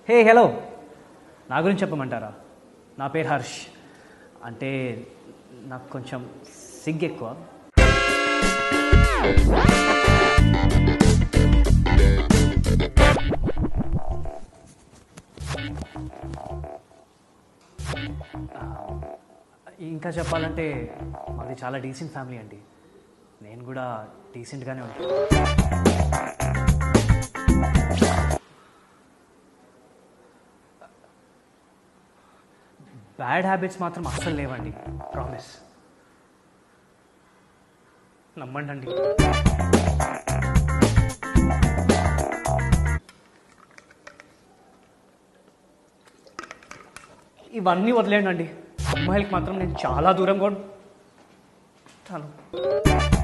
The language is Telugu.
హే హలో నా గురించి చెప్పమంటారా నా పేరు హర్ష్ అంటే నాకు కొంచెం సిగ్గు ఎక్కువ ఆ, ఇంకా చెప్పాలంటే మాది చాలా డీసెంట్ ఫ్యామిలీ అండి నేను కూడా డీసెంట్గానే ఉంటాను బ్యాడ్ హ్యాబిట్స్ మాత్రం అస్సలు లేవండి ప్రామిస్ నమ్మండి ఇవన్నీ వదిలేయండి అండి అమ్మాయిలకి మాత్రం నేను చాలా దూరంగా ఉంటాను